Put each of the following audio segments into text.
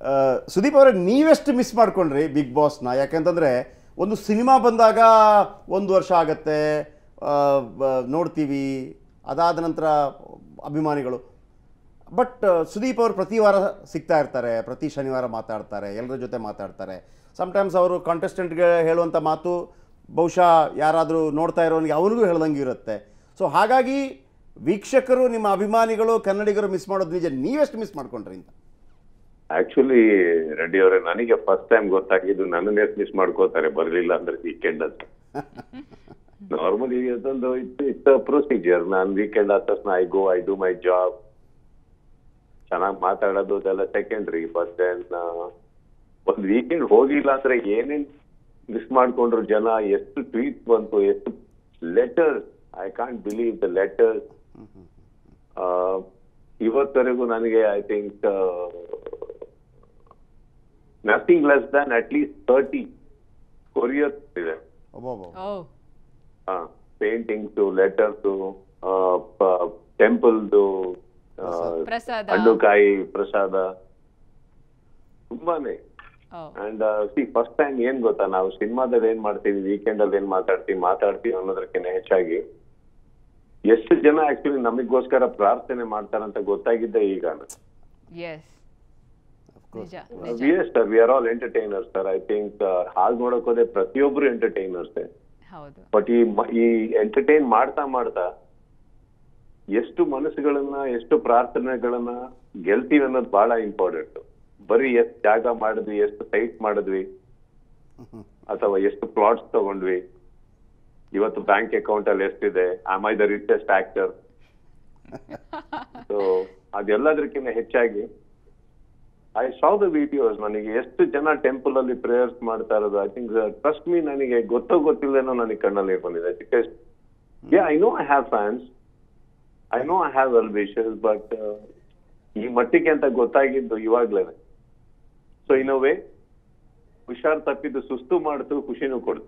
ಆ, ಸುದೀಪ್ ಅವರೇ ನೀವೆಷ್ಟು ಮಿಸ್ ಮಾಡ್ಕೊಂಡ್ರಿ ಬಿಗ್ ಬಾಸ್ನ ಯಾಕಂತಂದರೆ ಒಂದು ಸಿನಿಮಾ ಬಂದಾಗ ಒಂದು ವರ್ಷ ಆಗತ್ತೆ ಆ, ಬ- ನೋಡ್ತೀವಿ ಅದಾದ ನಂತರ ಅಭಿಮಾನಿಗಳು ಬಟ್ ಸುದೀಪ್ ಅವರು ಪ್ರತಿ ವಾರ ಸಿಗ್ತಾ ಇರ್ತಾರೆ ಪ್ರತಿ ಶನಿವಾರ ಮಾತಾಡ್ತಾರೆ ಎಲ್ಲರ ಜೊತೆ ಮಾತಾಡ್ತಾರೆ ಸಮ್ಟೈಮ್ಸ್ ಅವರು ಕಾಂಟೆಸ್ಟೆಂಟ್ಗೆ ಹೇಳುವಂಥ ಮಾತು ಬಹುಶಃ ಯಾರಾದರೂ ನೋಡ್ತಾ ಇರೋನಿಗೆ ಅವನಿಗೂ ಹೇಳ್ದಂಗೆ ಇರುತ್ತೆ ಸೊ ಹಾಗಾಗಿ ವೀಕ್ಷಕರು ನಿಮ್ಮ ಅಭಿಮಾನಿಗಳು ಕನ್ನಡಿಗರು ಮಿಸ್ ಮಾಡೋದು ನಿಜ ನೀವೆಷ್ಟು ಮಿಸ್ ಮಾಡ್ಕೊಂಡ್ರಿ ಅಂತ ಆಕ್ಚುಲಿ ರೆಡ್ಡಿ ಅವರೇ ನನಗೆ ಫಸ್ಟ್ ಟೈಮ್ ಗೊತ್ತಾಗಿದ್ದು ನನ್ನನ್ನೇ ಮಿಸ್ ಮಾಡ್ಕೋತಾರೆ ಬರ್ಲಿಲ್ಲ ಅಂದ್ರೆ ವೀಕೆಂಡ್ ಅಂತ ನಾರ್ಮಲಿ ಅದೊಂದು ಇತ್ತು ಇಟ್ಸ್ ಪ್ರೊಸೀಜರ್ ನಾನು ವೀಕೆಂಡ್ ಆದ ತಕ್ಷಣ I go I do my job ಚೆನ್ನಾಗಿ ಮಾತಾಡೋದು ಅದೆಲ್ಲ ಸೆಕೆಂಡ್ರಿ ಬಟ್ ದೆನ್ ಒಂದ್ ವೀಕೆಂಡ್ ಹೋಗಿಲ್ಲ ಅಂದ್ರೆ ಏನೇನ್ ಮಿಸ್ ಮಾಡ್ಕೊಂಡ್ರು ಜನ ಎಷ್ಟು ಟ್ವೀಟ್ ಬಂತು ಎಷ್ಟು letters I can't believe the letters ಇವತ್ತವರೆಗೂ ನನಗೆ I think nothing less than at least thirty courier ಇದೆ ಒಬ್ಬೊಬ್ಬ ಓ ಪೇಂಟಿಂಗ್ಸ್ ಲೆಟರ್ಸ್ ಟೆಂಪಲ್ದು ಪ್ರಸಾದ. ಹಣ್ಣುಕಾಯಿ ಪ್ರಸಾದ ತುಂಬಾನೇ oh and see first time ಏನ್ ಗೊತ್ತಾ ನಾವು ಸಿನಿಮಾದಲ್ಲಿ ಏನ್ ಮಾಡ್ತೀವಿ ವೀಕೆಂಡ್ ಅಲ್ಲಿ ಏನ್ ಮಾತಾಡ್ತೀವಿ ಮಾತಾಡ್ತೀವಿ ಅನ್ನೋದಕ್ಕಿಂತ ಹೆಚ್ಚಾಗಿ ಎಷ್ಟು ಜನ ಆಕ್ಚುಲಿ ನಮಗೋಸ್ಕರ ಪ್ರಾರ್ಥನೆ ಮಾಡ್ತಾರಂತ ಗೊತ್ತಾಗಿದ್ದೆ ಈಗ ಎಸ್ ನಿಜ we yes sir we are all entertainers sir I think ಹಾಗೆ ನೋಡಕ್ ಹೋದ್ರೆ ಪ್ರತಿಯೊಬ್ರು ಎಂಟರ್ಟೈನರ್ಸ್ ಹೌದು ಬಟ್ ಈ ಮ- ಈ ಎಂಟರ್ಟೈನ್ ಮಾಡ್ತಾ ಮಾಡ್ತಾ ಎಷ್ಟು ಮನಸ್ಸುಗಳನ್ನ ಎಷ್ಟು ಪ್ರಾರ್ಥನೆಗಳನ್ನ ಗೆಲ್ತೀವಿ ಅನ್ನೋದು ಬಹಳ ಇಂಪಾರ್ಟೆಂಟ್ ಬರೀ ಎಷ್ಟು ಜಾಗ ಮಾಡಿದ್ವಿ ಎಷ್ಟು ಸೈಟ್ ಮಾಡಿದ್ವಿ ಅಥವಾ ಎಷ್ಟು ಪ್ಲಾಟ್ಸ್ ತಗೊಂಡ್ವಿ ಇವತ್ತು ಬ್ಯಾಂಕ್ ಅಕೌಂಟ್ ಅಲ್ಲಿ ಎಷ್ಟಿದೆ am I the richest actor so ಅದೆಲ್ಲದಕ್ಕಿಂತ ಹೆಚ್ಚಾಗಿ ಐ ಸಾ ದ ವಿಡಿಯೋಸ್ ನನಗೆ ಎಷ್ಟು ಜನ ಟೆಂಪಲ್ ಅಲ್ಲಿ ಪ್ರೇಯರ್ಸ್ ಮಾಡ್ತಾ ಇರೋದು ಐ ಥಿಂಕ್ ಟ್ರಸ್ಟ್ ಮೀ ನನಗೆ ಗೊತ್ತೋ ಗೊತ್ತಿಲ್ಲದೇನೋ ನನಗೆ ಕಣ್ಣಲ್ಲಿ ಬಂದಿದೆ because yeah I know I have fans I know I have well wishes but ಈ ಮಟ್ಟಿಗೆ ಅಂತ ಗೊತ್ತಾಗಿದ್ದು ಇವಾಗ್ಲೇ ಸೊ ಇನ್ ವೇ ಹುಷಾರ್ ತಪ್ಪಿದ್ದು ಸುಸ್ತು ಮಾಡ್ತು ಖುಷಿನೂ ಕೊಡ್ತು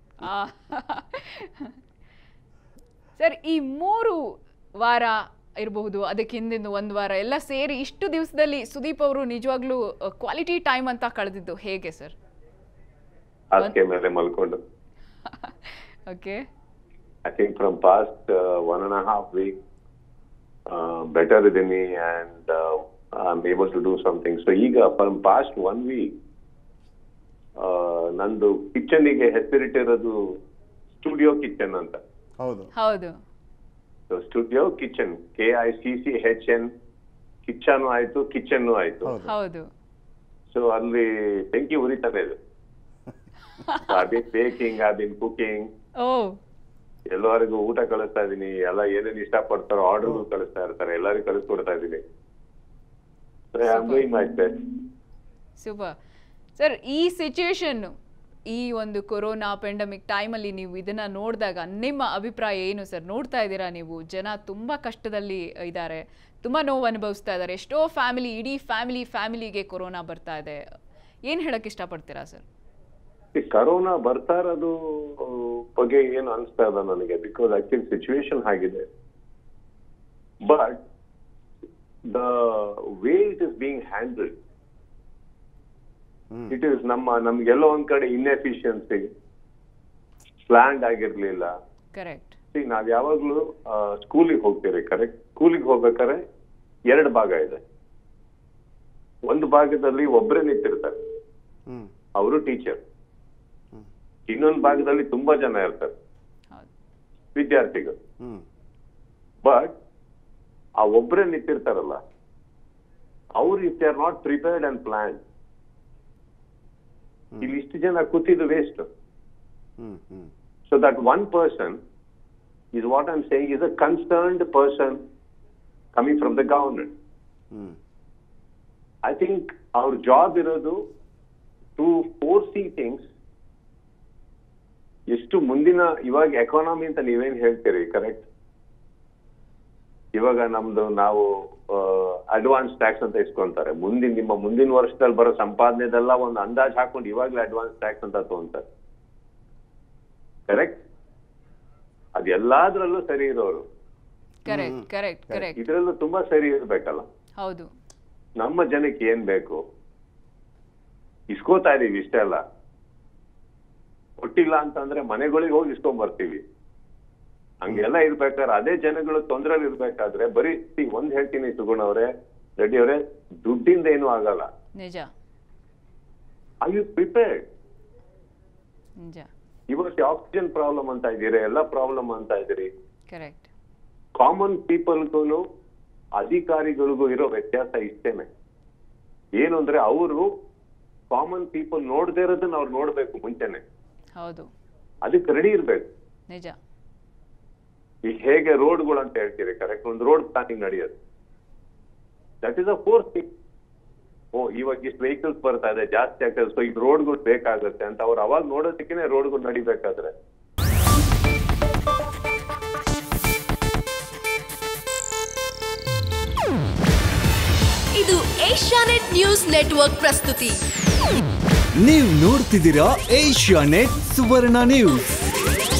ಸರ್ ಈ ಮೂರು ವಾರ ಇರಬಹುದು ಅದಕ್ಕೆ ಹಿಂದಿನ ಒಂದು ವಾರ ಎಲ್ಲ ಸೇರಿ ಇಷ್ಟು ದಿವಸದಲ್ಲಿ ಸುದೀಪ್ ಅವರು ನಿಜವಾಗ್ಲೂ ಕ್ವಾಲಿಟಿ ಟೈಮ್ ಅಂತ ಕಳೆದಿದ್ದು ಹೇಗೆ ಸರ್ ಹಾಸಿಗೆ ಮೇಲೆ ಮಲ್ಕೊಂಡು okay I think from past uh, one and a half week, uh, better ಇದೀನಿ and uh, I'm able to do something. So ಈಗ from past one week, uh, ನಂದು ಕಿಚನಿಗೆ ಹೆಸರಿಟ್ಟಿರೋದು ಸ್ಟುಡಿಯೋ ಕಿಚನ್ ಅಂತ ಹೌದು ಹೌದು so studio kitchen K I C C H N kitchen ಆಯ್ತು kitchen ಆಯ್ತು ಹೌದು ಹೌದು ಸೊ ಅಲ್ಲಿ ಬೆಂಕಿ ಉರಿತಾನೆ ಇದೆ ಅದಿನ್ ಬೇಕಿಂಗ್ ಅದಿನ್ ಕುಕಿಂಗ್ ಓ ಎಲ್ಲರಿಗೂ ಊಟ ಕಳಿಸ್ತಾ ಇದೀನಿ ಎಲ್ಲ ಏನೇನ್ ಇಷ್ಟ ಪಡ್ತಾರೋ ಆರ್ಡರ್ ಕಳಿಸ್ತಾ ಇರ್ತಾರೆ ಎಲ್ಲರಿಗೂ ಕಳಿಸ್ಕೊಡ್ತಾ ಇದೀನಿ ಮೈ ಬೆಸ್ಟ್ ಸೂಪರ್ ಸರ್ ಈ ಸಿಚುಯೇಷನ್ ಈ ಒಂದು ಕೊರೋನಾ ಪೆಂಡಮಿಕ್ ಟೈಮಲ್ಲಿ ನೀವು ಇದನ್ನ ನೋಡಿದಾಗ ನಿಮ್ಮ ಅಭಿಪ್ರಾಯ ಏನು ಸರ್ ನೋಡ್ತಾ ಇದ್ದೀರಾ ನೀವು ಜನ ತುಂಬ ಕಷ್ಟದಲ್ಲಿ ಇದ್ದಾರೆ ತುಂಬ ನೋವು ಅನುಭವಿಸ್ತಾ ಇದ್ದಾರೆ ಎಷ್ಟೋ ಫ್ಯಾಮಿಲಿ ಇಡೀ ಫ್ಯಾಮಿಲಿ ಫ್ಯಾಮಿಲಿಗೆ ಕೊರೋನಾ ಬರ್ತಾ ಇದೆ ಏನು ಹೇಳಕ್ಕೆ ಇಷ್ಟಪಡ್ತೀರಾ ಸರ್ ಕರೋನಾ ಬರ್ತಾ ಇರೋದು ಬಗ್ಗೆ ಏನು ಅನಿಸ್ತಾ ಇಲ್ಲ ನನಗೆ ಬಿಕಾಸ್ ಆಕ್ಚುಲಿ ಸಿಚುವೇಶನ್ ಆಗಿದೆ but the way it is being handled hmm. It is ನಮ್ಮ ನಮ್ಗೆಲ್ಲೋ ಒಂದ್ ಕಡೆ ಇನ್ಎಫಿಷಿಯನ್ಸಿ ಪ್ಲಾನ್ಡ್ ಆಗಿರ್ಲಿಲ್ಲ ಕರೆಕ್ಟ್ See, ನಾವ್ ಯಾವಾಗ್ಲೂ ಸ್ಕೂಲಿಗೆ ಹೋಗ್ತೀರಿ ಕರೆಕ್ಟ್ ಸ್ಕೂಲಿಗೆ ಹೋಗ್ಬೇಕಾದ್ರೆ ಎರಡು ಭಾಗ ಇದೆ ಒಂದು ಭಾಗದಲ್ಲಿ ಒಬ್ರೇ ನಿಂತಿರ್ತಾರೆ ಹ್ಮ್ ಅವರು ಟೀಚರ್ ಹ್ಮ್. ಇನ್ನೊಂದು ಭಾಗದಲ್ಲಿ ತುಂಬಾ ಜನ ಇರ್ತಾರೆ ಹೌದು ವಿದ್ಯಾರ್ಥಿಗಳು ಹ್ಮ್ ಬಟ್ ಆ ಒಬ್ರೇ ನಿಂತಿರ್ತಾರಲ್ಲ ಅವ್ರು if they are not prepared and plan ಇಲ್ಲಿ ಇಷ್ಟು ಜನ ಕೂತಿದ್ದು waste hmm hmm so that one person is what I'm saying is a concerned person coming from the government hmm I think ಅವ್ರ ಜಾಬ್ ಇರೋದು ಟು ಫೋರ್ಸಿ ಥಿಂಗ್ಸ್ ಎಷ್ಟು ಮುಂದಿನ ಇವಾಗ economy ಅಂತ ನೀವೇನ್ ಹೇಳ್ತೀರಿ ಕರೆಕ್ಟ್ ಇವಾಗ ನಮ್ದು ನಾವು ಅಡ್ವಾನ್ಸ್ ಟ್ಯಾಕ್ಸ್ ಅಂತ ಇಸ್ಕೊಂತಾರೆ ಮುಂದಿನ ನಿಮ್ಮ ಮುಂದಿನ ವರ್ಷದಲ್ಲಿ ಬರೋ ಸಂಪಾದನೆದೆಲ್ಲ ಒಂದು ಅಂದಾಜ್ ಹಾಕೊಂಡು ಇವಾಗ್ಲೇ ಅಡ್ವಾನ್ಸ್ ಟ್ಯಾಕ್ಸ್ ಅಂತ ತಗೊಂತಾರೆ ಕರೆಕ್ಟ್ ಅದೆಲ್ಲಾದ್ರಲ್ಲೂ ಸರಿ ಇರೋರು ಕರೆಕ್ಟ್ ಕರೆಕ್ಟ್ ಕರೆಕ್ಟ್ ಇದ್ರಲ್ಲೂ ತುಂಬಾ ಸರಿ ಇರ್ಬೇಕಲ್ಲ ಹೌದು ನಮ್ಮ ಜನಕ್ಕೆ ಏನ್ ಬೇಕು ಇಸ್ಕೋತಾ ಇದೀವಿ ಇಷ್ಟೇ ಅಲ್ಲ ಕೊಟ್ಟಿಲ್ಲ ಅಂತಂದ್ರೆ ಮನೆಗಳಿಗೆ ಹೋಗಿ ಇಸ್ಕೊಂಡ್ ಬರ್ತೀವಿ ಹಂಗೆಲ್ಲ ಇರ್ಬೇಕಾದ್ರೆ ಅದೇ ಜನಗಳು ತೊಂದ್ರೆಲಿ ಇರ್ಬೇಕಾದ್ರೆ ಬರೀ see, ಒಂದ್ ಹೇಳ್ತೀನಿ ಸುಗುಣ ಅವರೇ ರೆಡ್ಡಿ ಅವರೇ ದುಡ್ಡಿಂದ ಏನು ಆಗಲ್ಲ ನಿಜ ಐ ಯು ಪ್ರಿಪೇರ್ಡ್ ನಿಜ ಇವತ್ತು ಆಕ್ಸಿಜನ್ ಪ್ರಾಬ್ಲಮ್ ಅಂತ ಇದ್ದೀರಿ ಎಲ್ಲ ಪ್ರಾಬ್ಲಮ್ ಅಂತ ಇದ್ದೀರಿ ಕರೆಕ್ಟ್ ಕಾಮನ್ ಪೀಪಲ್ಗೂ ಅಧಿಕಾರಿಗಳಿಗೂ ಇರೋ ವ್ಯತ್ಯಾಸ ಇಷ್ಟೇನೆ ಏನು ಅಂದ್ರೆ ಅವರು ಕಾಮನ್ ಪೀಪಲ್ ನೋಡದೇ ಇರೋದನ್ನ ಅವ್ರು ನೋಡ್ಬೇಕು ಮುಂಚೆನೆ ಹೌದು ಅದಕ್ಕೆ ರೆಡಿ ಇರ್ಬೇಕು ನಿಜ ಈಗ ಹೇಗೆ ರೋಡ್ಗಳು ಅಂತ ಹೇಳ್ತೀರಿ ಕರೆಕ್ಟ್ ಒಂದು ರೋಡ್ ಪ್ಲಾನಿಂಗ್ ನಡೆಯೋದು that is a force thing ಓ ಇವಾಗ ಇಷ್ಟು ವೆಹಿಕಲ್ಸ್ ಬರ್ತಾ ಇದೆ ಜಾಸ್ತಿ ಆಗ್ತದೆ ಸೊ ಈಗ ರೋಡ್ಗಳು ಬೇಕಾಗುತ್ತೆ ಅಂತ ಅವ್ರು ಅವಾಗ ನೋಡೋದಕ್ಕೆ ರೋಡ್ಗಳು ನಡಿಬೇಕಾದ್ರೆ ಇದು ಏಷ್ಯಾನೆಟ್ ನ್ಯೂಸ್ ನೆಟ್ವರ್ಕ್ ಪ್ರಸ್ತುತಿ ನೀವು ನೋಡ್ತಿದ್ದೀರಾ ಏಷ್ಯಾ ನೆಟ್ ಸುವರ್ಣ ನ್ಯೂಸ್